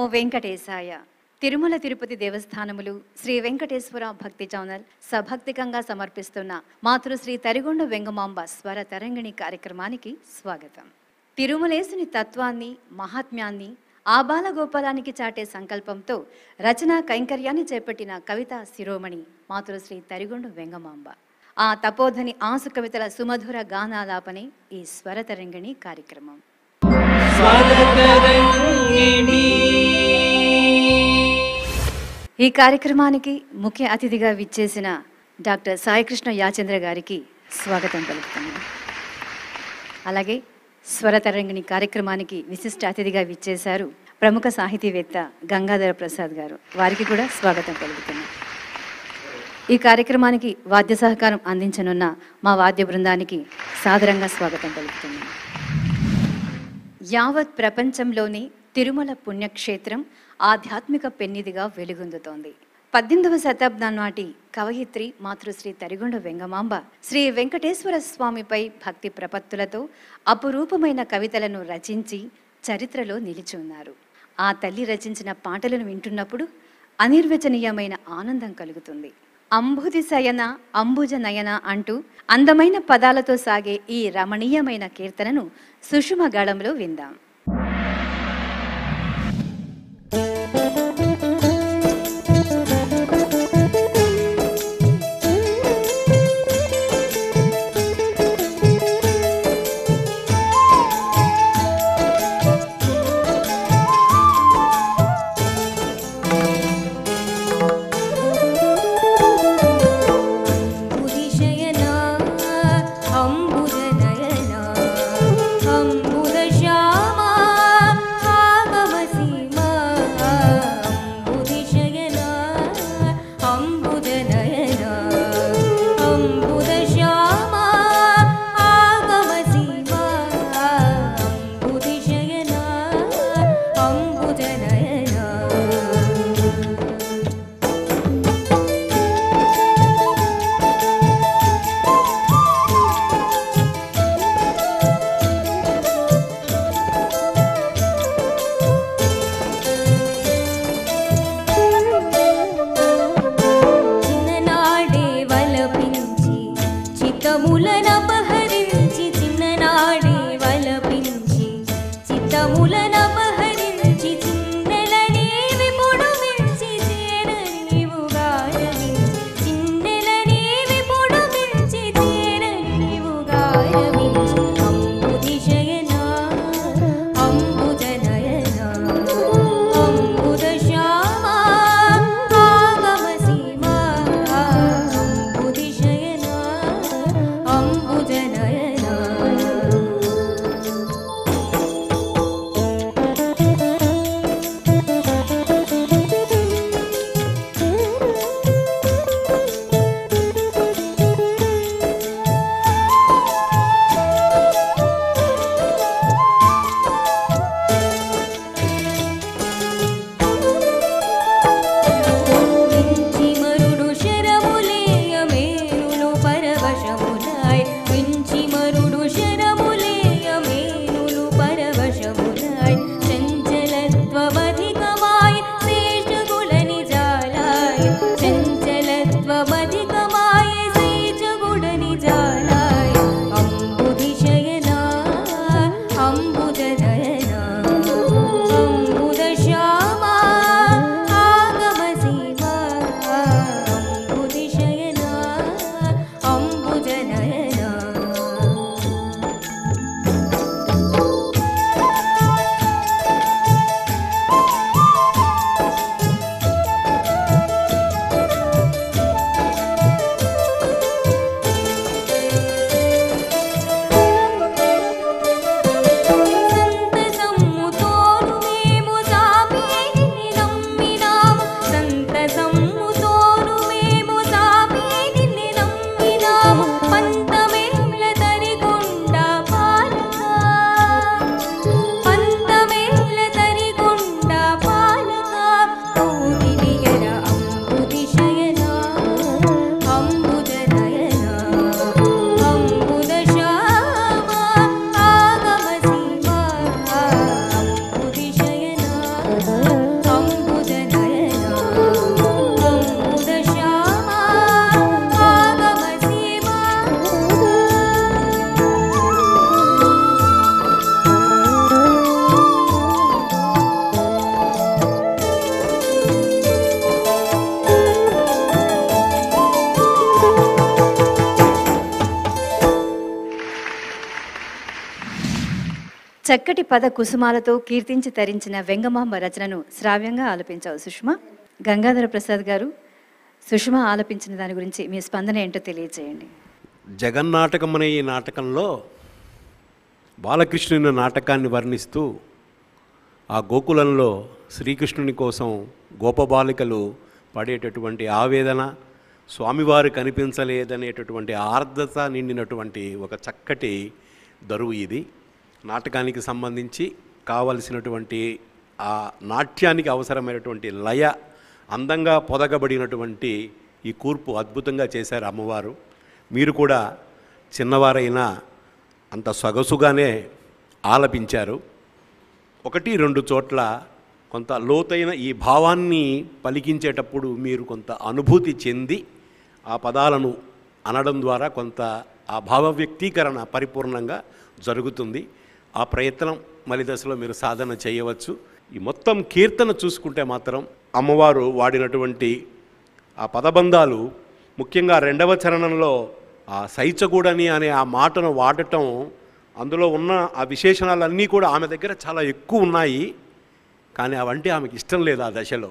వెంకటేశాయ తిరుమల తిరుపతి దేవస్థానములు శ్రీ వెంకటేశ్వర భక్తి ఛానల్ సభక్తికంగా సమర్పిస్తున్న మాతృశ్రీ తరిగొండ వెంగమాంబ స్వర తరంగిణి కార్యక్రమానికి స్వాగతం తిరుమలేసుని తత్వాన్ని మహాత్మ్యాన్ని ఆబాల గోపాలానికి చాటే సంకల్పంతో రచనా కైంకర్యాన్ని చేపట్టిన కవితా శిరోమణి మాతృశ్రీ తరిగొండ వెంగమాంబ ఆ తపోధని ఆసు కవితల సుమధుర గానాలాపనే ఈ స్వర తరంగిణి కార్యక్రమం ఈ కార్యక్రమానికి ముఖ్య అతిథిగా విచ్చేసిన డాక్టర్ సాయికృష్ణ యాచంద్ర గారికి స్వాగతం పలుకుతున్నాను అలాగే స్వరతరంగిణి కార్యక్రమానికి విశిష్ట అతిథిగా విచ్చేశారు ప్రముఖ సాహితీవేత్త గంగాధర ప్రసాద్ గారు వారికి కూడా స్వాగతం పలుకుతున్నాను ఈ కార్యక్రమానికి వాద్య సహకారం అందించనున్న మా వాద్య బృందానికి సాదరంగా స్వాగతం పలుకుతున్నాను యావత్ ప్రపంచంలోని తిరుమల పుణ్యక్షేత్రం ఆధ్యాత్మిక పెన్నిదిగా వెలుగొందుతోంది పద్దెనిమిదవ శతాబ్దం నాటి కవయిత్రి మాతృశ్రీ తరిగొండ వెంగమాంబ శ్రీ వెంకటేశ్వర స్వామిపై భక్తి ప్రపత్తులతో అపురూపమైన కవితలను రచించి చరిత్రలో నిలిచి ఉన్నారు ఆ తల్లి రచించిన పాటలను వింటున్నప్పుడు అనిర్వచనీయమైన ఆనందం కలుగుతుంది అంబుది శయన అంబుజ నయన అంటూ అందమైన పదాలతో సాగే ఈ రమణీయమైన కీర్తనను సుషుమ గళంలో విందాం बुधिशयना अम्बुजनयना अम्बुजश्यामा చక్కటి పద కుసుమాలతో కీర్తించి తరించిన వెంగమాంబ రచనను శ్రావ్యంగా ఆలపించావు సుష్మా గంగాధర ప్రసాద్ గారు సుష్మా ఆలపించిన దాని గురించి మీ స్పందన ఏంటో తెలియజేయండి జగన్నాటకం అనే ఈ నాటకంలో బాలకృష్ణుని నాటకాన్ని వర్ణిస్తూ ఆ గోకులంలో శ్రీకృష్ణుని కోసం గోపబాలికలు పడేటటువంటి ఆవేదన స్వామివారు కనిపించలేదనేటటువంటి ఆర్ద్రత నిండినటువంటి ఒక చక్కటి దరువు ఇది నాటకానికి సంబంధించి కావలసినటువంటి ఆ నాట్యానికి అవసరమైనటువంటి లయ అందంగా పొదగబడినటువంటి ఈ కూర్పు అద్భుతంగా చేశారు అమ్మవారు మీరు కూడా చిన్నవారైనా అంత సొగసుగానే ఆలపించారు ఒకటి రెండు చోట్ల కొంత లోతైన ఈ భావాన్ని పలికించేటప్పుడు మీరు కొంత అనుభూతి చెంది ఆ పదాలను అనడం ద్వారా కొంత ఆ భావ వ్యక్తీకరణ పరిపూర్ణంగా జరుగుతుంది ఆ ప్రయత్నం మలి దశలో మీరు సాధన చేయవచ్చు ఈ మొత్తం కీర్తన చూసుకుంటే మాత్రం అమ్మవారు వాడినటువంటి ఆ పదబంధాలు ముఖ్యంగా రెండవ చరణంలో ఆ సైచగూడని అనే ఆ మాటను వాడటం అందులో ఉన్న ఆ విశేషణాలన్నీ కూడా ఆమె దగ్గర చాలా ఎక్కువ ఉన్నాయి కానీ అవంటే ఆమెకి ఇష్టం లేదు ఆ దశలో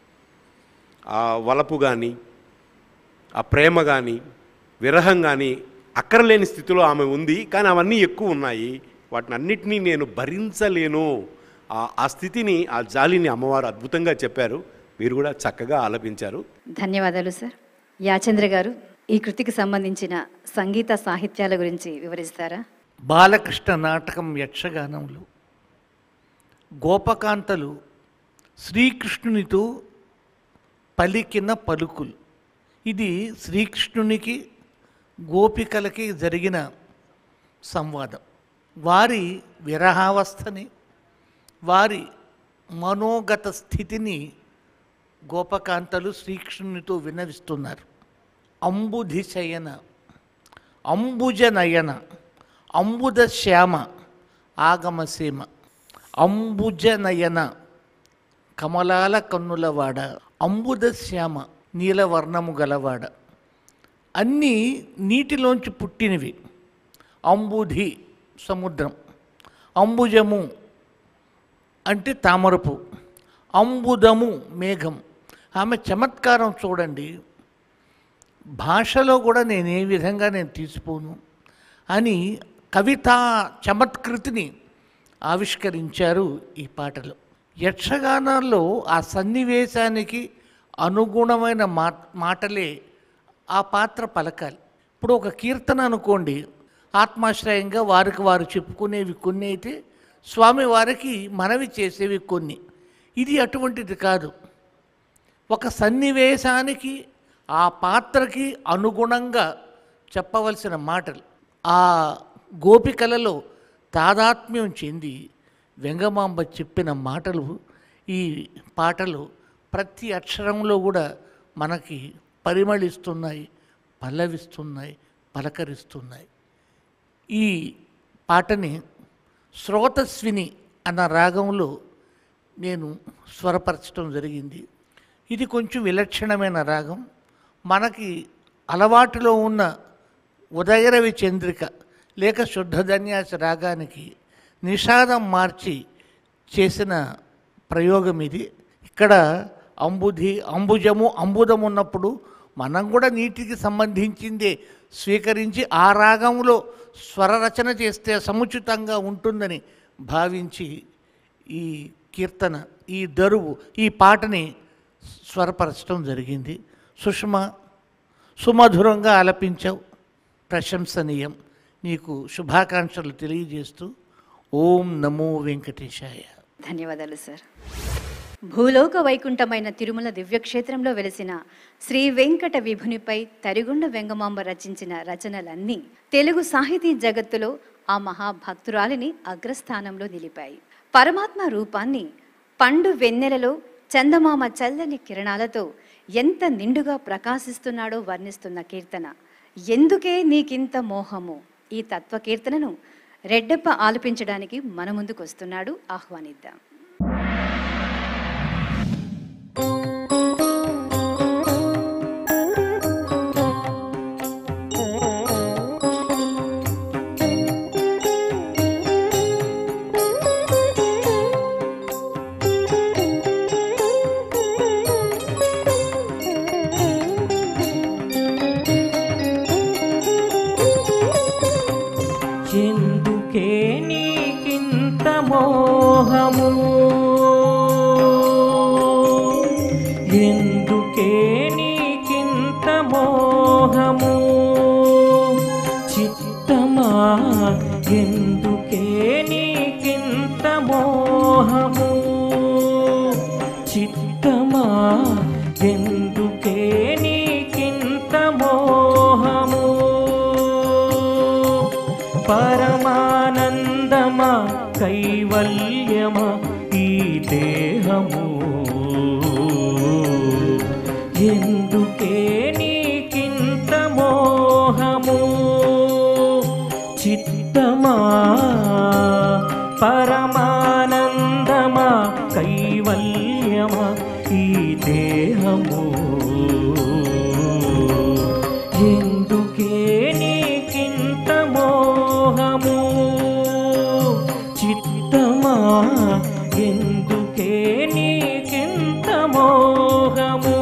ఆ వలపు కానీ ఆ ప్రేమ కానీ విరహం కానీ అక్కరలేని స్థితిలో ఆమె ఉంది కానీ అవన్నీ ఎక్కువ ఉన్నాయి వాటిని అన్నిటినీ నేను భరించలేను ఆ- ఆ స్థితిని ఆ జాలిని అమ్మవారు అద్భుతంగా చెప్పారు మీరు కూడా చక్కగా ఆలపించారు ధన్యవాదాలు సార్ యాచంద్ర గారు ఈ కృతికి సంబంధించిన సంగీత సాహిత్యాల గురించి వివరిస్తారా బాలకృష్ణ నాటకం యక్షగానంలో గోపకాంతలు శ్రీకృష్ణునితో పలికిన పలుకులు ఇది శ్రీకృష్ణునికి గోపికలకి జరిగిన సంవాదం వారి విరహావస్థని వారి మనోగత స్థితిని గోపకాంతలు శ్రీకృష్ణునితో విన్నవిస్తున్నారు అంబుధి శయన అంబుజ నయన అంబుద శ్యామ ఆగమసీమ అంబుజ నయన కమలాల కన్నులవాడ అంబుద శ్యామ నీలవర్ణము గలవాడ అన్నీ నీటిలోంచి పుట్టినవి అంబుధి సముద్రం అంబుజము అంటే తామరపు అంబుదము మేఘం ఆమె చమత్కారం చూడండి భాషలో కూడా నేను ఏ విధంగా నేను తీసిపోను అని కవితా చమత్కృతిని ఆవిష్కరించారు ఈ పాటలో యక్షగానాల్లో ఆ సన్నివేశానికి అనుగుణమైన మా మాటలే ఆ పాత్ర పలకాలి ఇప్పుడు ఒక కీర్తన అనుకోండి ఆత్మాశ్రయంగా వారికి వారు చెప్పుకునేవి కొన్ని అయితే స్వామి వారికి మనవి చేసేవి కొన్ని ఇది అటువంటిది కాదు ఒక సన్నివేశానికి ఆ పాత్రకి అనుగుణంగా చెప్పవలసిన మాటలు ఆ గోపికలలో తాదాత్మ్యం చెంది వెంగమాంబ చెప్పిన మాటలు ఈ పాటలు ప్రతి అక్షరంలో కూడా మనకి పరిమళిస్తున్నాయి పల్లవిస్తున్నాయి పలకరిస్తున్నాయి ఈ పాటని శ్రోతస్విని అన్న రాగంలో నేను స్వరపరచడం జరిగింది ఇది కొంచెం విలక్షణమైన రాగం మనకి అలవాటులో ఉన్న ఉదయరవి చంద్రిక లేక శుద్ధ ధన్యాస రాగానికి నిషాదం మార్చి చేసిన ప్రయోగం ఇది ఇక్కడ అంబుధి అంబుజము అంబుదం ఉన్నప్పుడు మనం కూడా నీటికి సంబంధించిందే స్వీకరించి ఆ రాగంలో స్వరరచన చేస్తే సముచితంగా ఉంటుందని భావించి ఈ కీర్తన ఈ దరువు ఈ పాటని స్వరపరచడం జరిగింది సుష్మ సుమధురంగా ఆలపించావు ప్రశంసనీయం నీకు శుభాకాంక్షలు తెలియజేస్తూ ఓం నమో వెంకటేశాయ ధన్యవాదాలు సార్ భూలోక వైకుంఠమైన తిరుమల దివ్యక్షేత్రంలో వెలిసిన శ్రీ వెంకట విభునిపై తరిగొండ వెంగమాంబ రచించిన రచనలన్నీ తెలుగు సాహితీ జగత్తులో ఆ మహాభక్తురాలిని అగ్రస్థానంలో నిలిపాయి పరమాత్మ రూపాన్ని పండు వెన్నెలలో చందమామ చల్లని కిరణాలతో ఎంత నిండుగా ప్రకాశిస్తున్నాడో వర్ణిస్తున్న కీర్తన ఎందుకే నీకింత మోహము ఈ తత్వ కీర్తనను రెడ్డప్ప ఆలపించడానికి మన ముందుకొస్తున్నాడు ఆహ్వానిద్దాం మోహము చిత్తమా ఎందుకే నీకింత మోహము చిత్తమా ఎందుకే నీకింత మోహము పరమానందమా కైవల్యమా ఈ దేహము ఎందుకే నీకింత మోహము చిత్తమా పరమానందమా కైవల్యమా ఈ దేహము ఎందుకే నీకింత మోహము చిత్తమా ఎందుకే నీకింత మోహము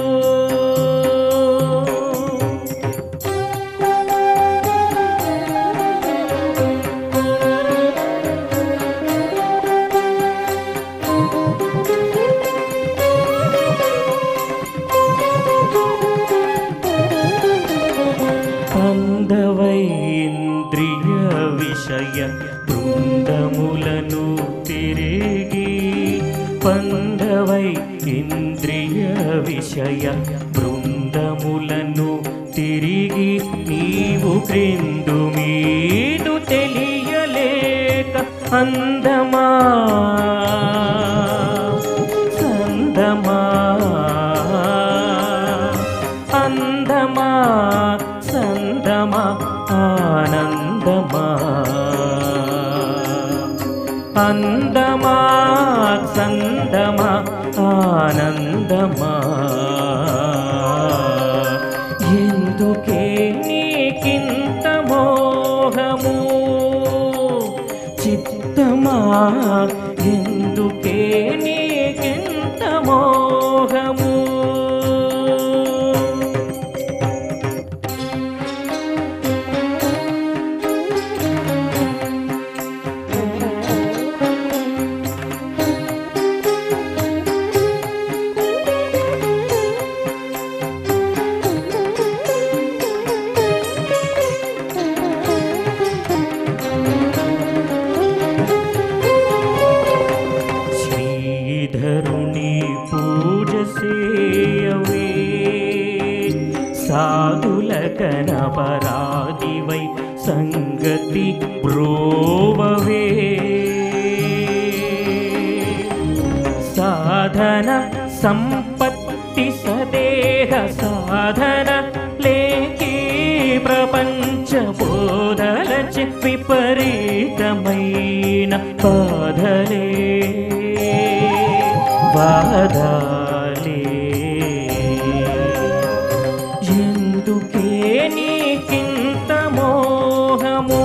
పందవైంద్రియ విషయ బృందములను తిరిగి పందవై ఇంద్రియ విషయ బృందములను తిరిగి నీవు క్రిందు మీదు తెలియలేక అందమా సందమా అందమా సందమా ఆనందమా అందమా సందమా ఆనందమా ఎందుకే నీకింత మోహము చిత్తమా ఎందుకే నీకింత మోహము శ్రీధరుని పూజ సేయవే సాధుల కనపరాదివై సంగతి బ్రోవవే సాధన సంపత్తి సదేహ సాధన లేకి ప్రపంచ బోధలచి విపరీతమైన బాధలే బాధాలే ఎందుకే నీకింత మోహము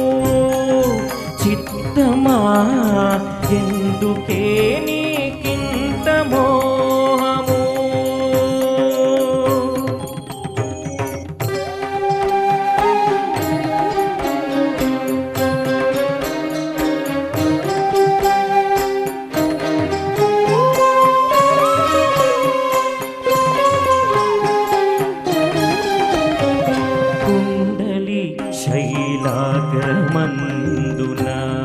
చిత్తమా ఎందుకే నీకింత మోహము కుండలి శైలాగమందున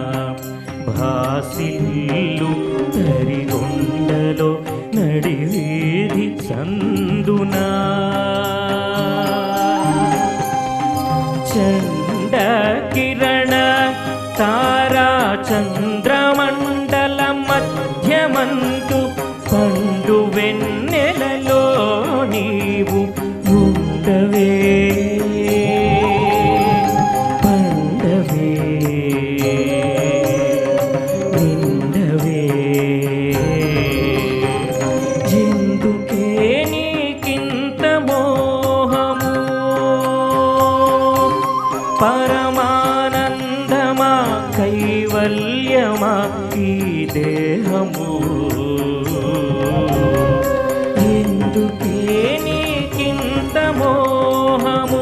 భాసిల్లు తరిగొండలో నడివేది సందునా చండ కిరణ తారా చంద్రమండల మధ్యమందు పండు వెన్నెలలో నీవు ఉండవే పండవే నిండవే ఎందుకే నీకింత మోహము పరమానందమా కైవల్యమా ఈ దేహము ఎందుకే నీకింత మోహము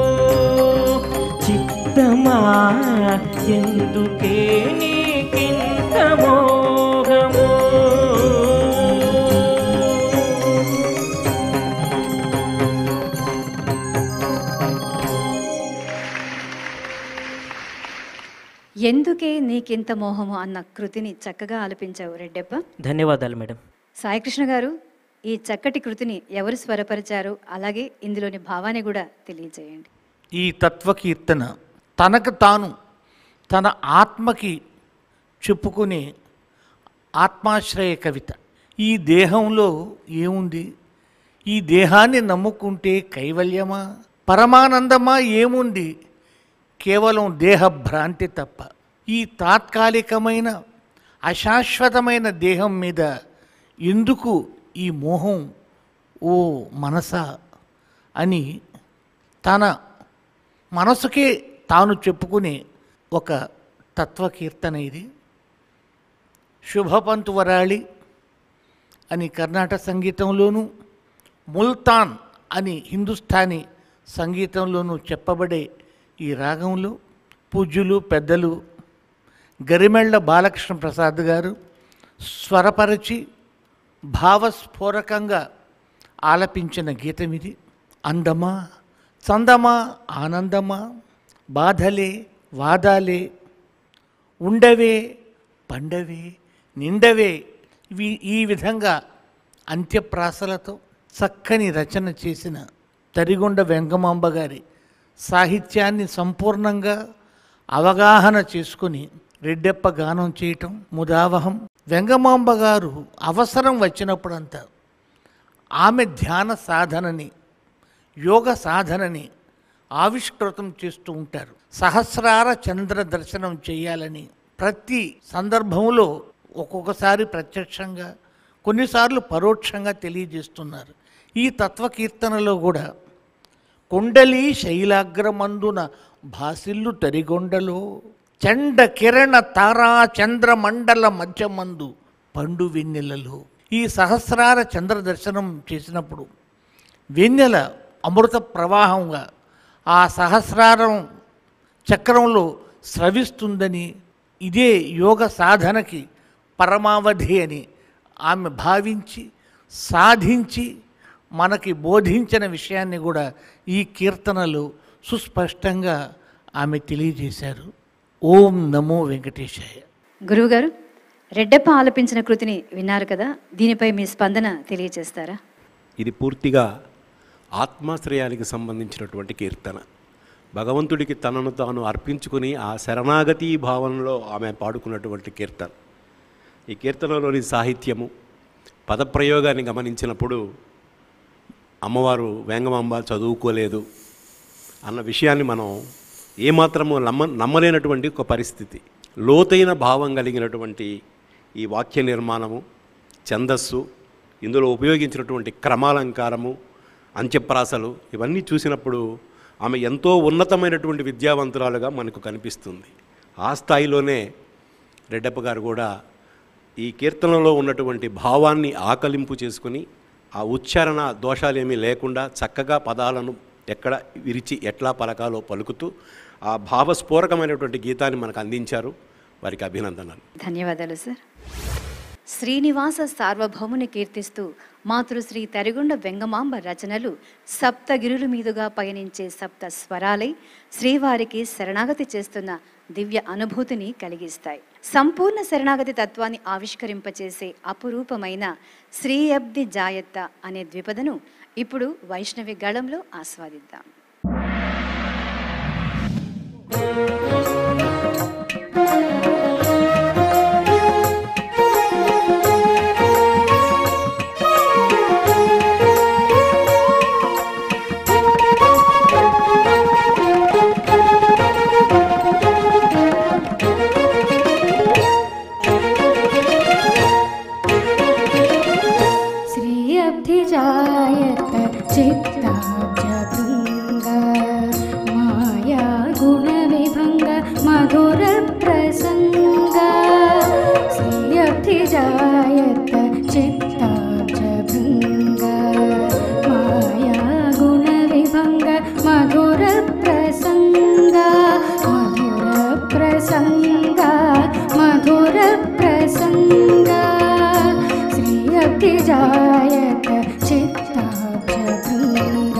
చిత్తమా ఎందుకే నీకింత మోహము ఎందుకే నీకింత మోహము అన్న కృతిని చక్కగా ఆలపించావు రెడ్డెప్ప ధన్యవాదాలు మేడం సాయికృష్ణ గారు ఈ చక్కటి కృతిని ఎవరు స్వరపరిచారు అలాగే ఇందులోని భావాన్ని కూడా తెలియజేయండి ఈ తత్వకీర్తన తనకు తాను తన ఆత్మకి చెప్పుకునే ఆత్మాశ్రయ కవిత ఈ దేహంలో ఏముంది ఈ దేహాన్ని నమ్ముకుంటే కైవల్యమా పరమానందమా ఏముంది కేవలం దేహభ్రాంతి తప్ప ఈ తాత్కాలికమైన అశాశ్వతమైన దేహం మీద ఎందుకు ఈ మోహం ఓ మనసా అని తన మనసుకే తాను చెప్పుకునే ఒక తత్వకీర్తన ఇది శుభపంతు వరాళి అని కర్ణాటక సంగీతంలోనూ ముల్తాన్ అని హిందుస్థానీ సంగీతంలోనూ చెప్పబడే ఈ రాగంలో పూజ్యులు పెద్దలు గరిమెళ్ళ బాలకృష్ణ ప్రసాద్ గారు స్వరపరిచి భావస్ఫోరకంగా ఆలపించిన గీతం ఇది అందమా చందమా ఆనందమా బాధలే వాదాలే ఉండవే పండవే నిండవే ఇవి ఈ విధంగా అంత్యప్రాసలతో చక్కని రచన చేసిన తరిగొండ వెంగమాంబ గారి సాహిత్యాన్ని సంపూర్ణంగా అవగాహన చేసుకుని రెడ్డెప్ప గానం చేయటం ముదావహం వెంగమాంబ గారు అవసరం వచ్చినప్పుడంతా ఆమె ధ్యాన సాధనని యోగ సాధనని ఆవిష్కృతం చేస్తూ ఉంటారు సహస్రార చంద్ర దర్శనం చేయాలని ప్రతి సందర్భంలో ఒక్కొక్కసారి ప్రత్యక్షంగా కొన్నిసార్లు పరోక్షంగా తెలియజేస్తున్నారు ఈ తత్వకీర్తనలో కూడా కొండలి శైలాగ్రమందున భాసిల్లు తరిగొండలో చండ కిరణ తారా చంద్రమండల మధ్యమందు పండు వెన్నెలలో ఈ సహస్రార చంద్ర దర్శనం చేసినప్పుడు వెన్నెల అమృత ప్రవాహంగా ఆ సహస్రారం చక్రంలో స్రవిస్తుందని ఇదే యోగ సాధనకి పరమావధి అని ఆమె భావించి సాధించి మనకి బోధించిన విషయాన్ని కూడా ఈ కీర్తనలో సుస్పష్టంగా ఆమె తెలియజేశారు ఓం నమో వెంకటేశాయ గురువుగారు రెడ్డెప్ప ఆలపించిన కృతిని విన్నారు కదా దీనిపై మీ స్పందన తెలియజేస్తారా ఇది పూర్తిగా ఆత్మాశ్రయానికి సంబంధించినటువంటి కీర్తన భగవంతుడికి తనను తాను అర్పించుకుని ఆ శరణాగతి భావనలో ఆమె పాడుకున్నటువంటి కీర్తన ఈ కీర్తనలోని సాహిత్యము పదప్రయోగాన్ని గమనించినప్పుడు అమ్మవారు వేంగమాంబ చదువుకోలేదు అన్న విషయాన్ని మనం ఏమాత్రము నమ్మ నమ్మలేనటువంటి ఒక పరిస్థితి లోతైన భావం కలిగినటువంటి ఈ వాక్య నిర్మాణము ఛందస్సు ఇందులో ఉపయోగించినటువంటి క్రమాలంకారము అంత్యప్రాసలు ఇవన్నీ చూసినప్పుడు ఆమె ఎంతో ఉన్నతమైనటువంటి విద్యావంతురాలుగా మనకు కనిపిస్తుంది ఆ స్థాయిలోనే రెడ్డప్ప గారు కూడా ఈ కీర్తనలో ఉన్నటువంటి భావాన్ని ఆకలింపు చేసుకుని ఆ ఉచ్చారణ దోషాలేమీ లేకుండా చక్కగా పదాలను ఎక్కడ విరిచి ఎట్లా పలకాలో పలుకుతూ ఆ భావస్ఫోరకమైనటువంటి గీతాన్ని మనకు అందించారు వారికి అభినందనలు ధన్యవాదాలు సార్ శ్రీనివాస సార్వభౌముని కీర్తిస్తూ మాతృశ్రీ తరిగొండ వెంగమాంబ రచనలు సప్తగిరుల మీదుగా పయనించే సప్త స్వరాలై శ్రీవారికి శరణాగతి చేస్తున్న దివ్య అనుభూతిని కలిగిస్తాయి సంపూర్ణ శరణాగతి తత్వాన్ని ఆవిష్కరింపచేసే అపురూపమైన శ్రీ అబ్ది జాయత్త అనే ద్విపదను ఇప్పుడు వైష్ణవి గళంలో ఆస్వాదిద్దాం श्रियब्धिजायत चित्ताब्जभृङ्ग माया गुणविभङ्ग मधुरप्रसङ्ग श्रियब्धिजायत चित्ताब्जभृङ्ग माया गुणविभङ्ग मधुरप्रसङ्ग मधुरप्रसङ्ग मधुरप्रसङ्ग श्री अभिजायत चित्ताभ्यभृङ्ग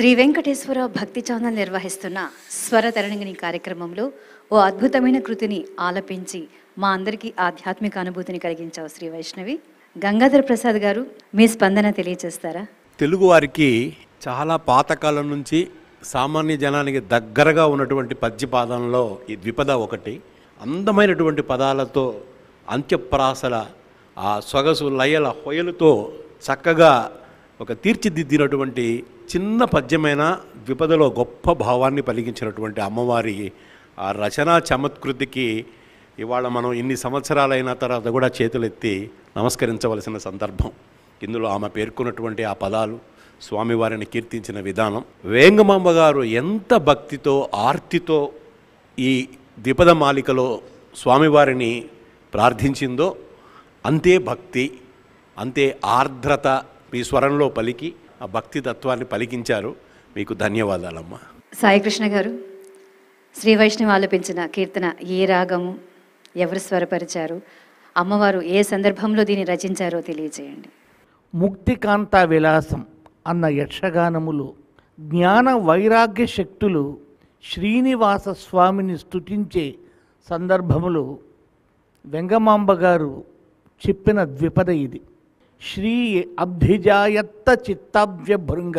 శ్రీ వెంకటేశ్వర భక్తి ఛానల్ నిర్వహిస్తున్న స్వర తరణిగిని కార్యక్రమంలో ఓ అద్భుతమైన కృతిని ఆలపించి మా అందరికీ ఆధ్యాత్మిక అనుభూతిని కలిగించావు శ్రీ వైష్ణవి గంగాధర్ ప్రసాద్ గారు మీ స్పందన తెలియజేస్తారా తెలుగువారికి చాలా పాతకాలం నుంచి సామాన్య జనానికి దగ్గరగా ఉన్నటువంటి పద్యపాదంలో ఈ ద్విపద ఒకటి అందమైనటువంటి పదాలతో అంత్యప్రాసల ఆ సొగసు లయల హొయలుతో చక్కగా ఒక తీర్చిదిద్దినటువంటి చిన్న పద్యమైన ద్విపదలో గొప్ప భావాన్ని పలికించినటువంటి అమ్మవారి ఆ రచనా చమత్కృతికి ఇవాళ మనం ఇన్ని సంవత్సరాలైన తర్వాత కూడా చేతులెత్తి నమస్కరించవలసిన సందర్భం ఇందులో ఆమె పేర్కొన్నటువంటి ఆ పదాలు స్వామివారిని కీర్తించిన విధానం వేంగమాంబ గారు ఎంత భక్తితో ఆర్తితో ఈ ద్విపద మాలికలో స్వామివారిని ప్రార్థించిందో అంతే భక్తి అంతే ఆర్ద్రత మీ స్వరంలో పలికి ఆ భక్తి తత్వాన్ని పలికించారు మీకు ధన్యవాదాలమ్మా సాయికృష్ణ గారు శ్రీ వైష్ణవి ఆలపించిన కీర్తన ఏ రాగము ఎవరు స్వరపరిచారు అమ్మవారు ఏ సందర్భంలో దీన్ని రచించారో తెలియజేయండి ముక్తికాంత విలాసం అన్న యక్షగానములు జ్ఞాన వైరాగ్య శక్తులు శ్రీనివాస స్వామిని స్తుతించే సందర్భములో వెంగమాంబ గారు చెప్పిన ద్విపద ఇది శ్రీ అభ్యుజాయత్త చిత్తాభ్యభృంగ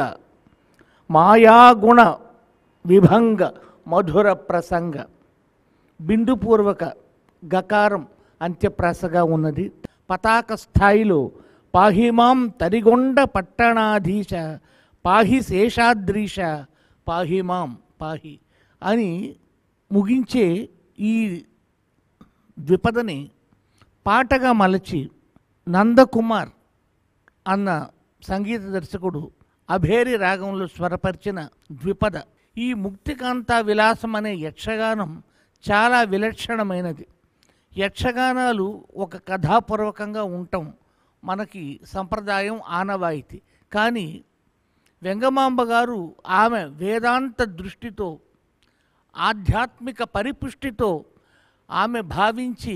మాయాగుణ విభంగ మధుర ప్రసంగ బిందుపూర్వక గకారం అంత్యప్రాసగా ఉన్నది పతాక స్థాయిలో పాహిమాం తరిగొండ పట్టణాధీశ పాహి శేషాద్రీశ పాహిమాం పాహి అని ముగించే ఈ ద్విపదని పాటగా మలచి నందకుమార్ అన్న సంగీత దర్శకుడు అభేరి రాగంలో స్వరపరిచిన ద్విపద ఈ ముక్తికాంత విలాసం అనే యక్షగానం చాలా విలక్షణమైనది యక్షగానాలు ఒక కథాపూర్వకంగా ఉండటం మనకి సంప్రదాయం ఆనవాయితీ కానీ వెంగమాంబ గారు ఆమె వేదాంత దృష్టితో ఆధ్యాత్మిక పరిపుష్టితో ఆమె భావించి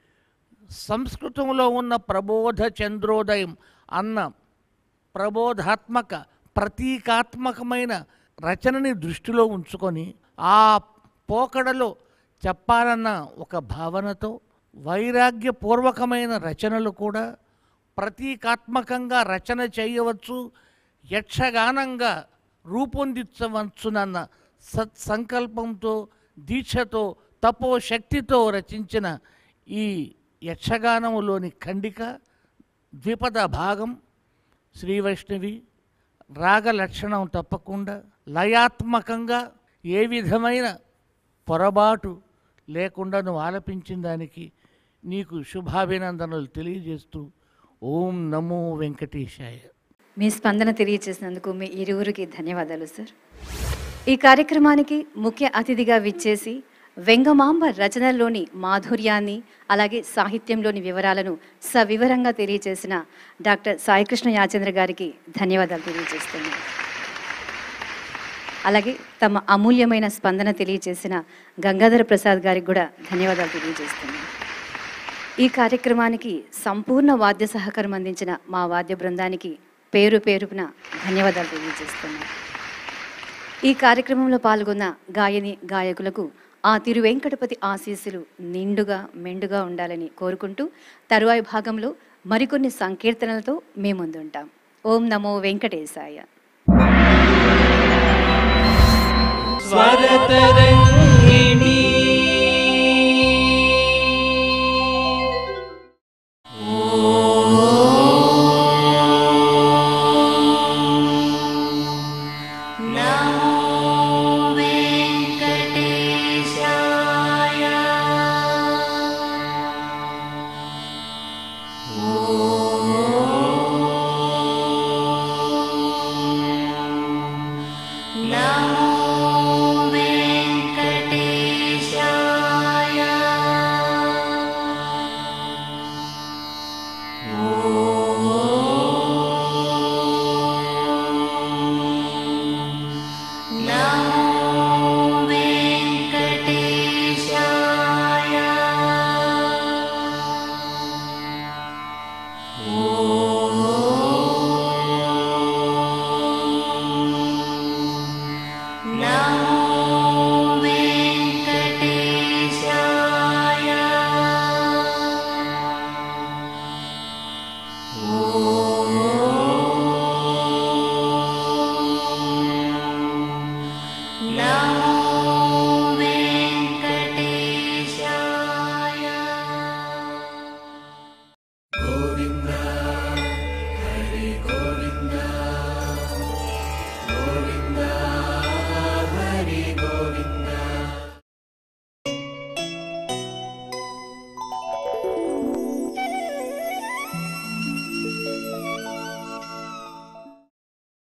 సంస్కృతంలో ఉన్న ప్రబోధ చంద్రోదయం అన్న ప్రబోధాత్మక ప్రతీకాత్మకమైన రచనని దృష్టిలో ఉంచుకొని ఆ పోకడలో చెప్పాలన్న ఒక భావనతో వైరాగ్యపూర్వకమైన రచనలు కూడా ప్రతీకాత్మకంగా రచన చేయవచ్చు యక్షగానంగా రూపొందించవచ్చునన్న సత్సంకల్పంతో దీక్షతో తపోశక్తితో రచించిన ఈ యక్షగానములోని ఖండిక ద్విపద భాగం శ్రీ వైష్ణవి రాగ లక్షణం తప్పకుండా లయాత్మకంగా ఏ విధమైన పొరబాటు లేకుండా నువ్వు ఆలపించిన దానికి నీకు శుభాభినందనలు తెలియజేస్తూ ఓం నమో వెంకటేశాయ మీ స్పందన తెలియజేసినందుకు మీ ఇరువురికి ధన్యవాదాలు సార్ ఈ కార్యక్రమానికి ముఖ్య అతిథిగా విచ్చేసి వెంగమాంబ రచనలోని మాధుర్యాన్ని అలాగే సాహిత్యంలోని వివరాలను సవివరంగా తెలియజేసిన డాక్టర్ సాయికృష్ణ యాచంద్ర గారికి ధన్యవాదాలు తెలియజేస్తున్నాను అలాగే తమ అమూల్యమైన స్పందన తెలియజేసిన గంగాధర ప్రసాద్ గారికి కూడా ధన్యవాదాలు తెలియజేస్తున్నాను ఈ కార్యక్రమానికి సంపూర్ణ వాద్య సహకారం అందించిన మా వాద్య బృందానికి పేరు పేరున ధన్యవాదాలు తెలియజేస్తున్నాను ఈ కార్యక్రమంలో పాల్గొన్న గాయని గాయకులకు ఆ తిరువెంకటపతి ఆశీస్సులు నిండుగా మెండుగా ఉండాలని కోరుకుంటూ తరువాయి భాగంలో మరికొన్ని సంకీర్తనలతో మీ ముందుంటాం ఓం నమో వెంకటేశాయ स्वरतर